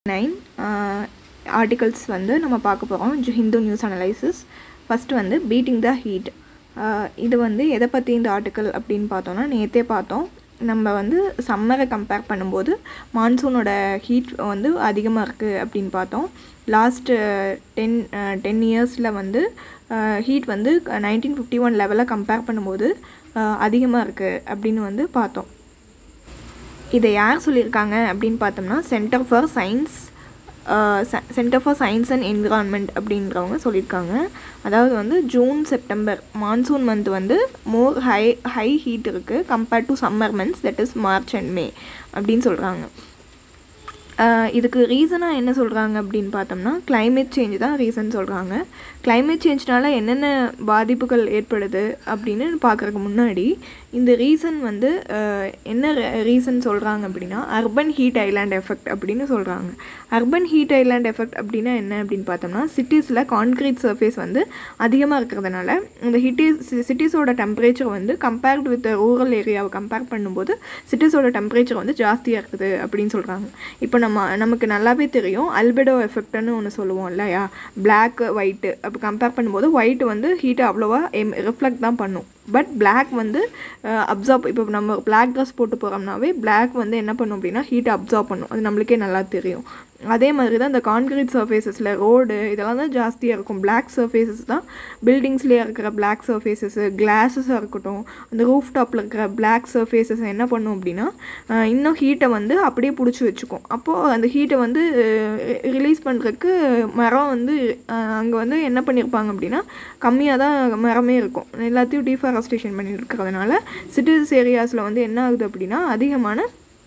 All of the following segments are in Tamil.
நைன் ஆர்டிகல்ஸ் வந்து நம்ம பார்க்க போகிறோம் ஹிந்து நியூஸ் அனலைசிஸ் ஃபஸ்ட்டு வந்து பீட்டிங் த ஹீட் இது வந்து எதை பற்றி இந்த ஆர்டிக்கல் அப்படின்னு பார்த்தோன்னா நேற்றே பார்த்தோம் நம்ம வந்து சம்மரை கம்பேர் பண்ணும்போது மான்சூனோட ஹீட் வந்து அதிகமாக இருக்குது அப்படின்னு பார்த்தோம் லாஸ்ட்டு டென் டென் இயர்ஸில் வந்து ஹீட் வந்து நைன்டீன் ஃபிஃப்டி ஒன் லெவலில் கம்பேர் பண்ணும்போது அதிகமாக இருக்குது அப்படின்னு வந்து பார்த்தோம் இதை யார் சொல்லியிருக்காங்க அப்படின்னு பார்த்தோம்னா centre for science centre for science and environment அப்படின்றவங்க சொல்லியிருக்காங்க அதாவது வந்து ஜூன் செப்டம்பர் மான்சூன் மந்த் வந்து மோர் ஹை ஹை ஹீட் இருக்குது compared to summer months that is March and May அப்படின்னு சொல்கிறாங்க இதுக்கு ரீசனாக என்ன சொல்கிறாங்க அப்படின்னு பார்த்தோம்னா கிளைமேட் சேஞ்ச் தான் ரீசன் சொல்கிறாங்க கிளைமேட் சேஞ்ச்னால என்னென்ன பாதிப்புகள் ஏற்படுது அப்படின்னு பார்க்குறதுக்கு முன்னாடி இந்த ரீசன் வந்து என்ன ரீசன் சொல்கிறாங்க அப்படின்னா அர்பன் ஹீட் ஐலாண்ட் எஃபெக்ட் அப்படின்னு சொல்கிறாங்க அர்பன் ஹீட் ஐலாண்ட் எஃபெக்ட் அப்படின்னா என்ன அப்படின்னு பார்த்தோம்னா சிட்டிஸில் கான்க்ரீட் சர்ஃபேஸ் வந்து அதிகமாக இருக்கிறதுனால இந்த ஹிட்டிஸ் சிட்டிஸோட டெம்பரேச்சர் வந்து கம்பேர்டு வித் ரூரல் ஏரியாவை கம்பேர் பண்ணும்போது சிட்டிஸோட டெம்பரேச்சர் வந்து ஜாஸ்தியாக இருக்குது அப்படின்னு சொல்கிறாங்க இப்போ நம்ம நமக்கு நல்லாவே தெரியும் அல்பெடோ எஃபெக்ட்னு ஒன்று சொல்லுவோம் இல்லையா பிளாக் ஒயிட்டு அப்போ கம்பேர் பண்ணும்போது ஒயிட் வந்து ஹீட்டை அவ்வளோவா எம் ரிஃப்ளெக்ட் தான் பண்ணும் பட் பிளாக் வந்து அப்சார்ப் இப்போ நம்ம பிளாக் ட்ரெஸ் போட்டு போகிறோம்னாவே பிளாக் வந்து என்ன பண்ணும் அப்படின்னா ஹீட்டை அப்சார்ப் பண்ணும் அது நம்மளுக்கே நல்லா தெரியும் அதே மாதிரி தான் இந்த கான்க்ரீட் சர்ஃபேஸஸில் ரோடு இதெல்லாம் தான் ஜாஸ்தியாக இருக்கும் பிளாக் சர்ஃபேஸஸ் தான் பில்டிங்ஸ்லேயே இருக்கிற பிளாக் சர்ஃபேஸஸ் கிளாஸஸாக இருக்கட்டும் அந்த ரூஃப் டாப்பில் இருக்கிற பிளாக் சர்ஃபேஸஸ் என்ன பண்ணும் அப்படின்னா இன்னும் ஹீட்டை வந்து அப்படியே பிடிச்சி வச்சுக்கும் அப்போது அந்த ஹீட்டை வந்து ரிலீஸ் பண்ணுறதுக்கு மரம் வந்து அங்கே வந்து என்ன பண்ணியிருப்பாங்க அப்படின்னா கம்மியாக தான் மரமே இருக்கும் எல்லாத்தையும் டீஃபாரஸ்டேஷன் பண்ணி இருக்கிறதுனால சிட்டிஸ் ஏரியாஸில் வந்து என்ன ஆகுது அப்படின்னா அதிகமான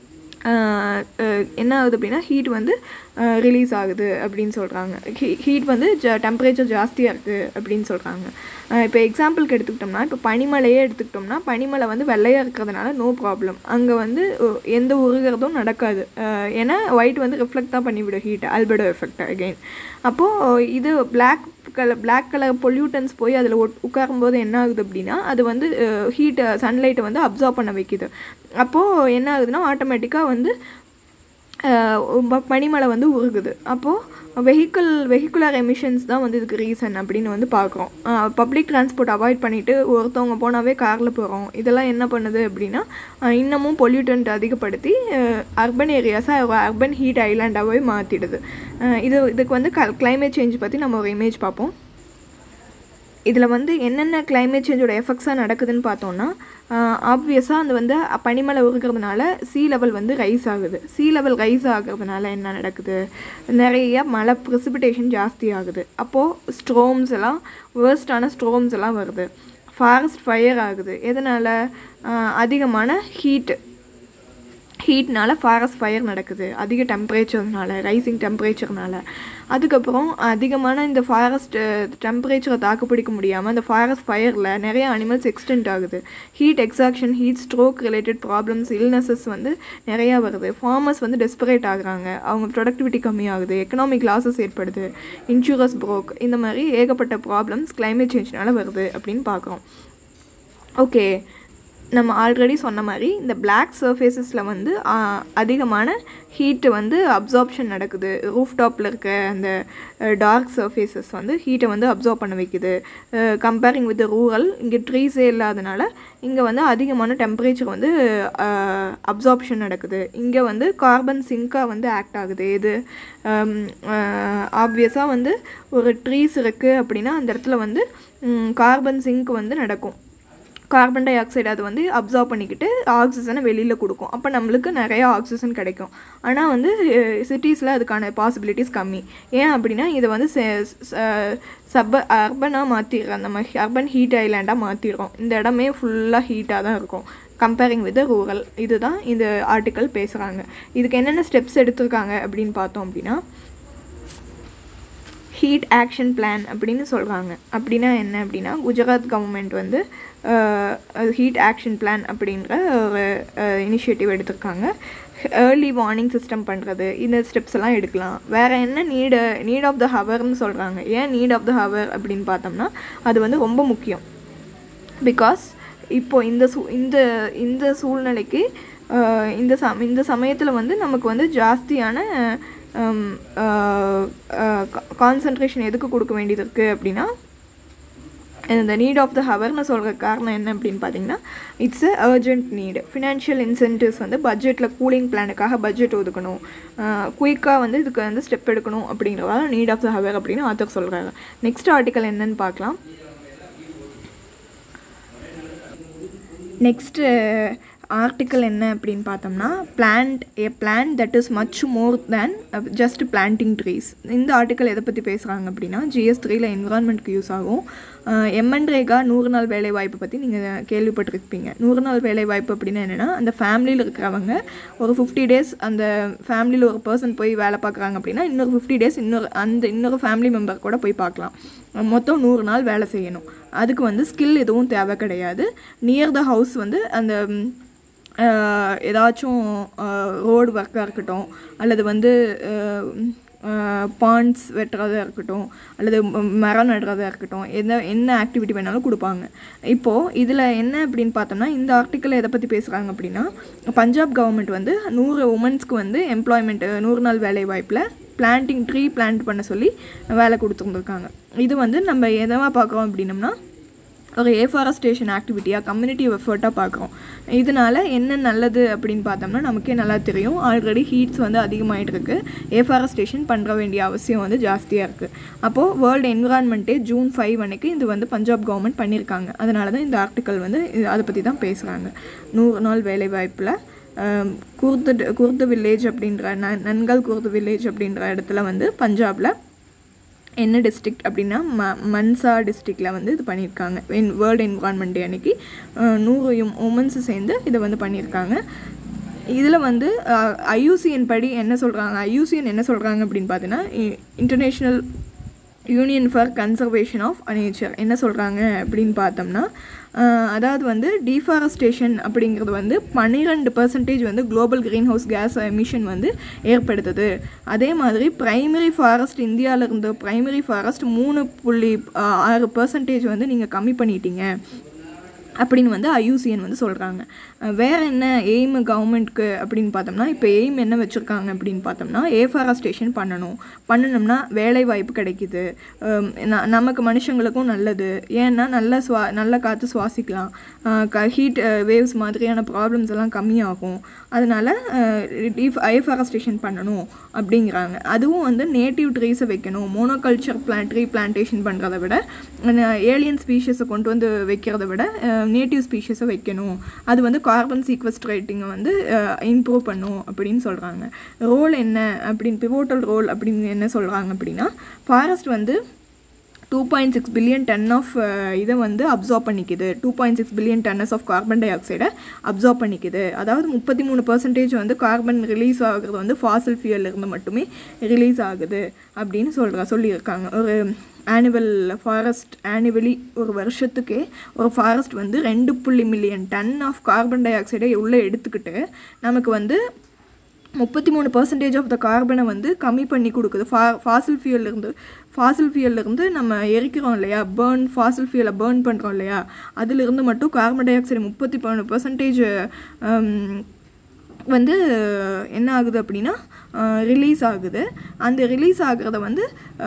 என்ன ஆகுது அப்படின்னா ஹீட் வந்து ரிலீஸ் ஆகுது அப்படின்னு சொல்கிறாங்க ஹீ ஹீட் வந்து ஜ டெம்பரேச்சர் ஜாஸ்தியாக இருக்குது அப்படின்னு சொல்கிறாங்க இப்போ எக்ஸாம்பிளுக்கு எடுத்துக்கிட்டோம்னா இப்போ பனிமலையே எடுத்துக்கிட்டோம்னா பனிமலை வந்து வெள்ளையாக இருக்கிறதுனால நோ ப்ராப்ளம் அங்கே வந்து எந்த உருகிறதும் நடக்காது ஏன்னா ஒயிட் வந்து ரிஃப்ளெக்ட் தான் பண்ணிவிடும் ஹீட் ஆல்பெடோ எஃபெக்ட் அகெயின் அப்போது இது black colour black colour pollutants போய் அதில் உட்காரும்போது என்ன ஆகுது அப்படின்னா அது வந்து ஹீட்டை சன்லைட்டை வந்து அப்சார்ப் பண்ண வைக்குது அப்போது என்ன ஆகுதுன்னா ஆட்டோமேட்டிக்காக வந்து பனிமலை வந்து உருகுது அப்போது வெஹிக்கிள் வெஹிக்குலர் எமிஷன்ஸ் தான் வந்து இதுக்கு ரீசன் அப்படின்னு வந்து பார்க்குறோம் பப்ளிக் டிரான்ஸ்போர்ட் அவாய்ட் பண்ணிவிட்டு ஒருத்தவங்க போனாவே காரில் போகிறோம் இதெல்லாம் என்ன பண்ணுது அப்படின்னா இன்னமும் பொல்யூட்டன்ட் அதிகப்படுத்தி அர்பன் ஏரியாஸை அர்பன் ஹீட் ஐலாண்டாகவே மாற்றிடுது இது இதுக்கு வந்து க கிளைமேட் சேஞ்ச் பற்றி நம்ம ஒரு இமேஜ் பார்ப்போம் இதில் வந்து என்னென்ன கிளைமேட் சேஞ்சோட எஃபெக்ட்ஸாக நடக்குதுன்னு பார்த்தோன்னா ஆப்வியஸாக அந்த வந்து பனிமலை உருகிறதுனால சீ லெவல் வந்து ரைஸ் ஆகுது சீ லெவல் ரைஸ் ஆகிறதுனால என்ன நடக்குது நிறைய மழை ப்ரெசிபிடேஷன் ஜாஸ்தி ஆகுது அப்போது ஸ்ட்ரோம்ஸ் எல்லாம் வேர்ஸ்டான ஸ்ட்ரோம்ஸ் எல்லாம் வருது ஃபாரஸ்ட் ஃபயர் ஆகுது எதனால் அதிகமான ஹீட்டு ஹீட்னால ஃபாரஸ்ட் ஃபயர் நடக்குது அதிக டெம்பரேச்சர்னால ரைசிங் டெம்பரேச்சர்னால அதுக்கப்புறம் அதிகமான இந்த ஃபாரஸ்ட் டெம்பரேச்சரை தாக்கு பிடிக்க முடியாமல் இந்த ஃபாரஸ்ட் ஃபயரில் நிறைய அனிமல்ஸ் எக்ஸ்டென்ட் ஆகுது heat exhaustion heat stroke related problems illnesses வந்து நிறையா வருது ஃபார்மர்ஸ் வந்து டெஸ்பரேட் ஆகுறாங்க அவங்க ப்ரொடக்டிவிட்டி கம்மியாகுது எக்கனாமிக் லாஸஸ் ஏற்படுது இன்சூரன்ஸ் ப்ரோக் இந்த மாதிரி ஏகப்பட்ட ப்ராப்ளம்ஸ் கிளைமேட் சேஞ்ச்னால வருது அப்படின்னு பார்க்குறோம் ஓகே நம்ம ஆல்ரெடி சொன்ன மாதிரி இந்த பிளாக் சர்ஃபேஸஸில் வந்து அதிகமான ஹீட்டு வந்து அப்சார்ப்ஷன் நடக்குது ரூஃப் டாப்பில் இருக்க அந்த டார்க் சர்ஃபேஸஸ் வந்து ஹீட்டை வந்து அப்சார்ப் பண்ண வைக்குது கம்பேரிங் வித் ரூரல் இங்கே ட்ரீஸே இல்லாதனால இங்கே வந்து அதிகமான டெம்பரேச்சர் வந்து அப்சார்ப்ஷன் நடக்குது இங்கே வந்து கார்பன் சிங்காக வந்து ஆக்ட் ஆகுது இது ஆப்வியஸாக வந்து ஒரு ட்ரீஸ் இருக்குது அப்படின்னா அந்த இடத்துல வந்து கார்பன் சிங்க் வந்து நடக்கும் கார்பன் டை ஆக்சைடு அது வந்து அப்சர்வ் பண்ணிக்கிட்டு ஆக்சிஜனை வெளியில் கொடுக்கும் அப்போ நம்மளுக்கு நிறையா ஆக்சிஜன் கிடைக்கும் ஆனால் வந்து சிட்டிஸில் அதுக்கான பாசிபிலிட்டிஸ் கம்மி ஏன் அப்படின்னா இதை வந்து சப்ப அர்பனாக மாற்றிடுறோம் நம்ம அர்பன் ஹீட் ஐலாண்டாக மாற்றிடுறோம் இந்த இடமே ஃபுல்லாக ஹீட்டாக தான் இருக்கும் கம்பேரிங் வித் ரூரல் இதுதான் இந்த ஆர்டிக்கல் பேசுகிறாங்க இதுக்கு என்னென்ன ஸ்டெப்ஸ் எடுத்திருக்காங்க அப்படின்னு பார்த்தோம் அப்படின்னா ஹீட் ஆக்ஷன் பிளான் அப்படின்னு சொல்கிறாங்க அப்படின்னா என்ன அப்படின்னா குஜராத் கவர்மெண்ட் வந்து ஹீட் ஆக்ஷன் பிளான் அப்படின்ற ஒரு இனிஷியேட்டிவ் எடுத்திருக்காங்க ஏர்லி வார்னிங் சிஸ்டம் பண்ணுறது இந்த ஸ்டெப்ஸ் எல்லாம் எடுக்கலாம் வேறு என்ன நீடு நீட் ஆஃப் த ஹவர்னு சொல்கிறாங்க ஏன் நீட் ஆஃப் த ஹவர் அப்படின்னு பார்த்தோம்னா அது வந்து ரொம்ப முக்கியம் பிகாஸ் இப்போது இந்த சூ இந்த இந்த சூழ்நிலைக்கு இந்த சம் இந்த சமயத்தில் வந்து நமக்கு வந்து ஜாஸ்தியான கான்சன்ட்ரேஷன் எதுக்கு கொடுக்க வேண்டியது இருக்குது அப்படின்னா இந்த நீட் ஆஃப் த ஹவர்னு சொல்கிற காரணம் என்ன அப்படின்னு பார்த்தீங்கன்னா it's a urgent need financial incentives வந்து பட்ஜெட்டில் கூலிங் பிளானுக்காக பட்ஜெட் ஒதுக்கணும் குயிக்காக வந்து இதுக்கு வந்து ஸ்டெப் எடுக்கணும் அப்படிங்கிறதால நீட் ஆஃப் த ஹவர் அப்படின்னு ஆத்தர் சொல்கிறாங்க நெக்ஸ்ட் ஆர்டிக்கல் என்னன்னு பார்க்கலாம் நெக்ஸ்ட்டு ஆர்டிக்கல் என்ன அப்படின்னு பார்த்தோம்னா plant a plan that is much more than just planting trees இந்த ஆர்டிக்கல் எதை பற்றி பேசுகிறாங்க அப்படின்னா ஜிஎஸ் த்ரீல என்விரான்மெண்ட்க்கு யூஸ் ஆகும் எம்என் ரேகா நூறு நாள் வேலை வாய்ப்பு பற்றி நீங்கள் கேள்விப்பட்டிருப்பீங்க நூறு நாள் வேலை வாய்ப்பு அப்படின்னா என்னென்னா அந்த ஃபேமிலியில் இருக்கிறவங்க ஒரு ஃபிஃப்டி டேஸ் அந்த ஃபேமிலியில் ஒரு பர்சன் போய் வேலை பார்க்குறாங்க அப்படின்னா இன்னொரு ஃபிஃப்டி டேஸ் இன்னொரு அந்த இன்னொரு ஃபேமிலி மெம்பர் கூட போய் பார்க்கலாம் மொத்தம் நூறு நாள் வேலை செய்யணும் அதுக்கு வந்து ஸ்கில் எதுவும் தேவை கிடையாது நியர் த ஹவுஸ் வந்து அந்த ஏதாச்சும் ரோடு ஒர்க்காக இருக்கட்டும் அல்லது வந்து பாண்ட்ஸ் வெட்டுறதா இருக்கட்டும் அல்லது மரம் நடுறதா இருக்கட்டும் எந்த என்ன ஆக்டிவிட்டி வேணாலும் கொடுப்பாங்க இப்போது இதில் என்ன அப்படின்னு பார்த்தோம்னா இந்த ஆர்டிக்கல் எதை பற்றி பேசுகிறாங்க அப்படின்னா பஞ்சாப் கவர்மெண்ட் வந்து நூறு உமன்ஸ்க்கு வந்து எம்ப்ளாய்மெண்ட் நூறு நாள் வேலை வாய்ப்பில் பிளான்டிங் ட்ரீ பிளான்ட் பண்ண சொல்லி வேலை கொடுத்துருந்துருக்காங்க இது வந்து நம்ம எதமாக பார்க்குறோம் அப்படின்னம்னா ஒரு ஏஃபாரஸ்டேஷன் ஆக்டிவிட்டியாக கம்யூனிட்டி எஃபர்ட்டாக பார்க்குறோம் இதனால் என்ன நல்லது அப்படின்னு பார்த்தோம்னா நமக்கே நல்லா தெரியும் ஆல்ரெடி ஹீட்ஸ் வந்து அதிகமாகிட்டு இருக்கு ஏஃபாரஸ்டேஷன் பண்ணுற வேண்டிய அவசியம் வந்து ஜாஸ்தியாக இருக்குது அப்போது வேர்ல்டு என்விரான்மெண்ட்டே ஜூன் ஃபைவ் அன்னைக்கு இது வந்து பஞ்சாப் கவர்மெண்ட் பண்ணியிருக்காங்க அதனால தான் இந்த ஆர்டிக்கல் வந்து அதை பற்றி தான் பேசுகிறாங்க நூறு நாள் வேலைவாய்ப்பில் குர்து குர்து வில்லேஜ் அப்படின்ற ந நன்கல் குர்து வில்லேஜ் அப்படின்ற இடத்துல வந்து பஞ்சாபில் என்ன டிஸ்ட்ரிக்ட் அப்படின்னா ம மன்சா டிஸ்ட்ரிக்டில் வந்து இது பண்ணியிருக்காங்க என் வேர்ல்டு என்வான்மெண்ட் டே அன்னைக்கு நூறு உமன்ஸு சேர்ந்து இதை வந்து பண்ணியிருக்காங்க இதில் வந்து ஐயூசிஎன் படி என்ன சொல்கிறாங்க ஐயூசிஎன் என்ன சொல்கிறாங்க அப்படின்னு பார்த்தீங்கன்னா international union for conservation of nature என்ன சொல்கிறாங்க அப்படின்னு பார்த்தோம்னா அதாவது வந்து டீஃபாரஸ்டேஷன் அப்படிங்கிறது வந்து பன்னிரெண்டு பர்சன்டேஜ் வந்து global greenhouse gas emission வந்து ஏற்படுத்துது அதே மாதிரி ப்ரைமரி ஃபாரஸ்ட் இந்தியாவில் இருந்த ப்ரைமரி ஃபாரஸ்ட் மூணு புள்ளி ஆறு பர்சன்டேஜ் வந்து நீங்கள் கம்மி பண்ணிட்டீங்க அப்படின்னு வந்து ஐயூசிஎன் வந்து சொல்கிறாங்க வேறு என்ன எய்ம் கவர்மெண்ட்க்கு அப்படின்னு பார்த்தோம்னா இப்போ எய்ம் என்ன வச்சுருக்காங்க அப்படின்னு பார்த்தோம்னா ஏஃபாரஸ்டேஷன் பண்ணணும் பண்ணணும்னா வேலை வாய்ப்பு கிடைக்கிது நமக்கு மனுஷங்களுக்கும் நல்லது ஏன்னா நல்ல சுவா நல்ல காற்று சுவாசிக்கலாம் ஹீட் வேவ்ஸ் மாதிரியான ப்ராப்ளம்ஸ் எல்லாம் கம்மியாகும் அதனால் ஐஃபாரஸ்டேஷன் பண்ணணும் அப்படிங்கிறாங்க அதுவும் வந்து நேட்டிவ் ட்ரீஸை வைக்கணும் மோனோகல்ச்சர் பிளான் ட்ரீ பிளான்டேஷன் பண்ணுறத விட ஏலியன் ஸ்பீஷஸை கொண்டு வந்து வைக்கிறத விட நேட்டிவ் ஸ்பீஷஸை வைக்கணும் அது வந்து கார்பன் சீக்வஸ்ட்ரேட்டிங்கை வந்து இம்ப்ரூவ் பண்ணும் அப்படின்னு சொல்கிறாங்க ரோல் என்ன அப்படின்னு பிவோட்டல் ரோல் அப்படின்னு என்ன சொல்கிறாங்க அப்படின்னா ஃபாரஸ்ட் வந்து two point six billion ton of இதை வந்து அப்சார்ப் பண்ணிக்குது two point six billion tonnes of carbon டை ஆக்சைடை அப்சார்ப் பண்ணிக்குது அதாவது முப்பத்தி மூணு பர்சன்டேஜ் வந்து கார்பன் ரிலீஸ் ஆகுறது வந்து ஃபாசில் ஃபியூலிருந்து மட்டுமே ரிலீஸ் ஆகுது அப்படின்னு சொல்கிற சொல்லியிருக்காங்க ஒரு ஆனுவல் ஃபாரஸ்ட் ஆனுவலி ஒரு வருஷத்துக்கே ஒரு ஃபாரஸ்ட் வந்து ரெண்டு புள்ளி மில்லியன் டன் ஆஃப் கார்பன் டை ஆக்சைடை உள்ளே எடுத்துக்கிட்டு நமக்கு வந்து முப்பத்தி மூணு பர்சன்டேஜ் ஆஃப் த கார்பனை வந்து கம்மி பண்ணி கொடுக்குது ஃபா ஃபாசில் ஃபியூல்லேருந்து ஃபாசில் ஃபியூல்லேருந்து நம்ம எரிக்கிறோம் இல்லையா பேர்ன் ஃபாசில் ஃபியூலை பேர்ன் பண்ணுறோம் இல்லையா அதிலிருந்து மட்டும் கார்பன் டை ஆக்சைடு முப்பத்தி மூணு பர்சன்டேஜ் வந்து என்ன ஆகுது அப்படின்னா ரிலீஸ் ஆகுது அந்த ரிலீஸ் ஆகிறத வந்து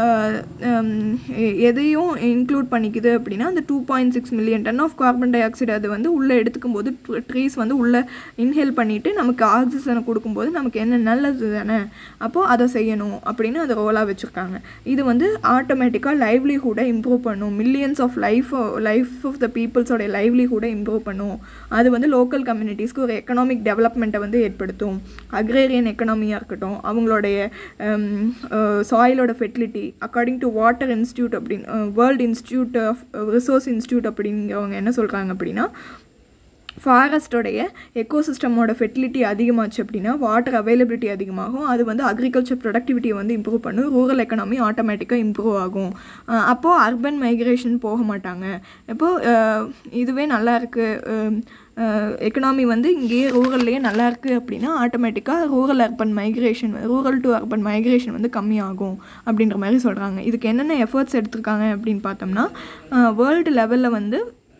எதையும் இன்க்ளூட் பண்ணிக்குது அப்படின்னா அந்த two point six million ton of carbon dioxide அது வந்து உள்ளே எடுத்துக்கும் போது ட்ரீஸ் வந்து உள்ளே இன்ஹேல் பண்ணிவிட்டு நமக்கு ஆக்சிஜனை கொடுக்கும்போது நமக்கு என்ன நல்லது தானே அப்போது அதை செய்யணும் அப்படின்னு அதை ரோலாக வச்சுருக்காங்க இது வந்து ஆட்டோமேட்டிக்காக லைவ்லிஹுட்டை இம்ப்ரூவ் பண்ணும் millions of life life of the பீப்புள்ஸோடைய லைவ்லிஹுட்டை இம்ப்ரூவ் பண்ணும் அது வந்து லோக்கல் கம்யூனிட்டிஸ்க்கு ஒரு எக்கனாமிக் டெவலப்மெண்ட்டை வந்து ஏற்படுத்தும் அக்ரேரியன் எக்கனாமியாக இருக்கட்டும் அவங்களுடைய சாயிலோட fertility according to water institute அப்படின்னு world institute of resource institute அப்படிங்கிறவங்க என்ன சொல்கிறாங்க அப்படின்னா ஃபாரஸ்டோடைய எக்கோசிஸ்டமோட ஃபெர்டிலிட்டி அதிகமாச்சு அப்படின்னா வாட்டர் அவைலபிலிட்டி அதிகமாகும் அது வந்து அக்ரிகல்ச்சர் ப்ரொடக்டிவிட்டியை வந்து இம்ப்ரூவ் பண்ணும் ரூரல் எக்கனாமி ஆட்டோமேட்டிக்காக இம்ப்ரூவ் ஆகும் அப்போது அர்பன் மைக்ரேஷன் போக மாட்டாங்க இப்போது இதுவே நல்லா இருக்குது எக்கனாமி வந்து இங்கேயே ரூரல்லையே நல்லா இருக்குது அப்படின்னா ஆட்டோமேட்டிக்காக rural urban migration rural to urban migration வந்து கம்மியாகும் அப்படின்ற மாதிரி சொல்கிறாங்க இதுக்கு என்னென்ன எஃபர்ட்ஸ் எடுத்திருக்காங்க அப்படின்னு பார்த்தோம்னா வேர்ல்டு லெவலில் வந்து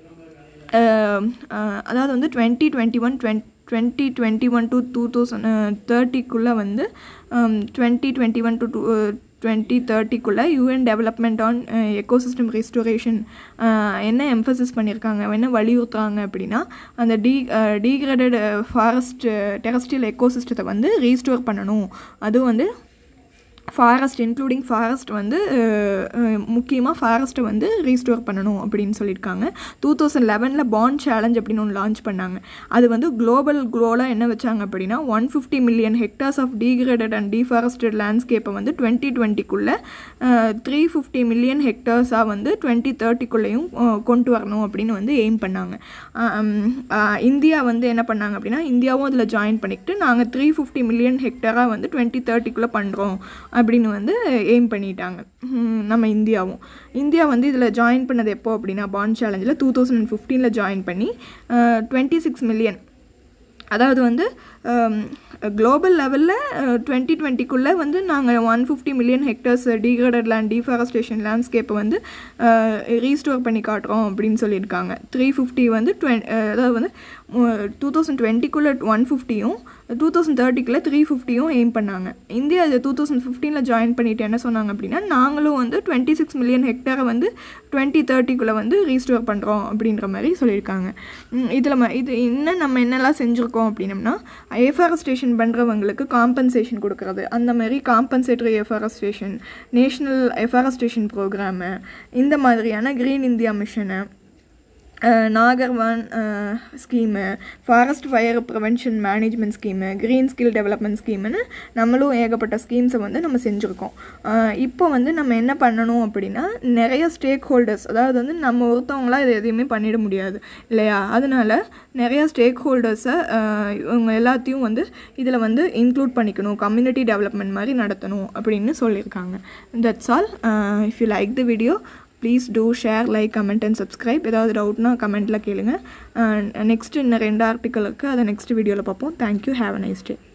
அதாவது வந்து twenty twenty one twenty twenty twenty one to two thousand தேர்ட்டிக்குள்ளே வந்து twenty twenty one to two twenty தேர்ட்டிக்குள்ளே UN development on ecosystem restoration என்ன எம்ஃபசிஸ் பண்ணியிருக்காங்க என்ன வலியுறுத்துறாங்க அப்படின்னா அந்த டீ டீக்ரேடட் ஃபாரஸ்ட் டெரஸ்ட்ரியல் எக்கோசிஸ்டத்தை வந்து ரீஸ்டோர் பண்ணணும் அதுவும் வந்து ஃபாரஸ்ட் இன்க்ளூடிங் ஃபாரஸ்ட் வந்து முக்கியமாக ஃபாரஸ்ட்டை வந்து ரீஸ்டோர் பண்ணணும் அப்படின்னு சொல்லியிருக்காங்க டூ தௌசண்ட் லெவனில் பாண்ட் சேலஞ்ச் அப்படின்னு ஒன்று லான்ச் பண்ணாங்க அது வந்து குளோபல் குளோலாக என்ன வச்சாங்க அப்படின்னா one fifty million hectares of degraded and deforested லேண்ட்ஸ்கேப்பை வந்து டுவெண்ட்டி டுவெண்ட்டிக்குள்ளே த்ரீ ஃபிஃப்டி மில்லியன் ஹெக்டார்ஸாக வந்து டுவெண்ட்டி தேர்ட்டிக்குள்ளேயும் கொண்டு வரணும் அப்படின்னு வந்து எய்ம் பண்ணாங்க இந்தியா வந்து என்ன பண்ணாங்க அப்படின்னா இந்தியாவும் அதில் ஜாயின் பண்ணிக்கிட்டு நாங்கள் த்ரீ ஃபிஃப்டி மில்லியன் ஹெக்டராக வந்து டுவெண்ட்டி தேர்ட்டிக்குள்ளே பண்ணுறோம் அப்படின்னு வந்து எய்ம் பண்ணிட்டாங்க நம்ம இந்தியாவும் இந்தியா வந்து இதில் ஜாயின் பண்ணது எப்போ அப்படின்னா பாண்ட் சேலஞ்சில் டூ தௌசண்ட் அண்ட் ஃபிஃப்டீனில் ஜாயின் பண்ணி டுவெண்ட்டி சிக்ஸ் மில்லியன் அதாவது வந்து குளோபல் லெவலில் டுவெண்ட்டி டுவெண்ட்டிக்குள்ளே வந்து நாங்கள் one fifty million hectares degraded land deforestation லேண்ட்ஸ்கேப்பை வந்து ரீஸ்டோர் பண்ணி காட்டுறோம் அப்படின்னு சொல்லியிருக்காங்க த்ரீ ஃபிஃப்டி வந்து டுவென் அதாவது வந்து டூ தௌசண்ட் டுவெண்ட்டிக்குள்ளே ஒன் ஃபிஃப்டியும் டூ தௌசண்ட் தேர்ட்டிக்குள்ளே த்ரீ ஃபிஃப்டியும் எய்ம் பண்ணாங்க இந்தியா இது டூ தௌசண்ட் ஃபிஃப்டீனில் ஜாயின் பண்ணிட்டு என்ன சொன்னாங்க அப்படின்னா நாங்களும் வந்து டுவெண்ட்டி சிக்ஸ் மில்லியன் ஹெக்டரை வந்து டுவெண்ட்டி தேர்ட்டிக்குள்ளே வந்து ரீஸ்டோர் பண்ணுறோம் அப்படின்ற மாதிரி சொல்லியிருக்காங்க இதில் ம இது இன்னும் நம்ம என்னெல்லாம் செஞ்சுருக்கோம் அப்படின்னம்னா எஃபாரஸ்டேஷன் பண்ணுறவங்களுக்கு காம்பன்சேஷன் கொடுக்குறது அந்த மாதிரி compensatory afforestation national afforestation programme இந்த மாதிரியான green India mission Nagarvan scheme forest fire prevention management scheme green skill development ஸ்கீமுன்னு நம்மளும் ஏகப்பட்ட ஸ்கீம்ஸை வந்து நம்ம செஞ்சுருக்கோம் இப்போ வந்து நம்ம என்ன பண்ணணும் அப்படின்னா நிறைய ஸ்டேக் ஹோல்டர்ஸ் அதாவது வந்து நம்ம ஒருத்தவங்களாம் இதை எதையுமே பண்ணிட முடியாது இல்லையா அதனால் நிறையா ஸ்டேக் ஹோல்டர்ஸை இவங்க எல்லாத்தையும் வந்து இதில் வந்து இன்க்ளூட் பண்ணிக்கணும் கம்யூனிட்டி டெவலப்மெண்ட் மாதிரி நடத்தணும் அப்படின்னு சொல்லியிருக்காங்க that's all if you like the video please do share like comment and subscribe ஏதாவது டவுட்னா கமெண்ட்டில் கேளுங்க நெக்ஸ்ட் இன்னும் ரெண்டு ஆர்டிக்கல் இருக்குது அதை நெக்ஸ்ட் வீடியோவில் பார்ப்போம் thank you have a nice day